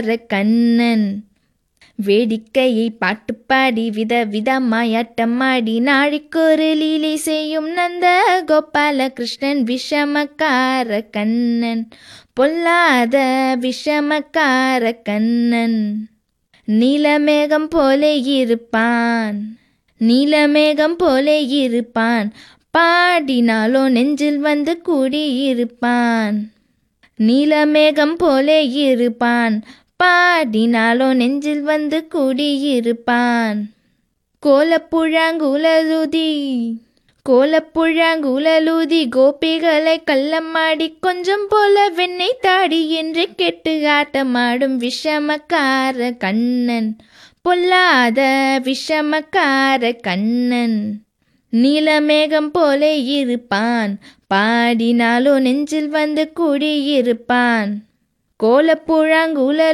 கண்ணன் வேடிக்கையை பாட்டு பாடி வித விதமாயாட்டமாடி நாழிக்கொரு லீலை செய்யும் நந்த கோபால கிருஷ்ணன் விஷமக்கார கண்ணன் பொல்லாத விஷமக்கார கண்ணன் நீலமேகம் போலே இருப்பான் நீலமேகம் போலே இருப்பான் பாடினாலோ நெஞ்சில் வந்து கூடியிருப்பான் நீலமேகம் போலே இருப்பான் பாடினாலோ நெஞ்சில் வந்து கூடியிருப்பான் கோலப்புழாங்குழலுதி கோலப்புழாங்குழலுதி கோபிகளை கள்ளமாடி கொஞ்சம் போல வெண்ணெய் தாடி என்று கெட்டு ஆட்டமாடும் விஷமக்கார கண்ணன் பொல்லாத விஷமக்கார கண்ணன் நீலமேகம் போலே இருப்பான் பாடினாலோ நெஞ்சில் வந்து கூடியிருப்பான் கோலப்புழாங்குழல்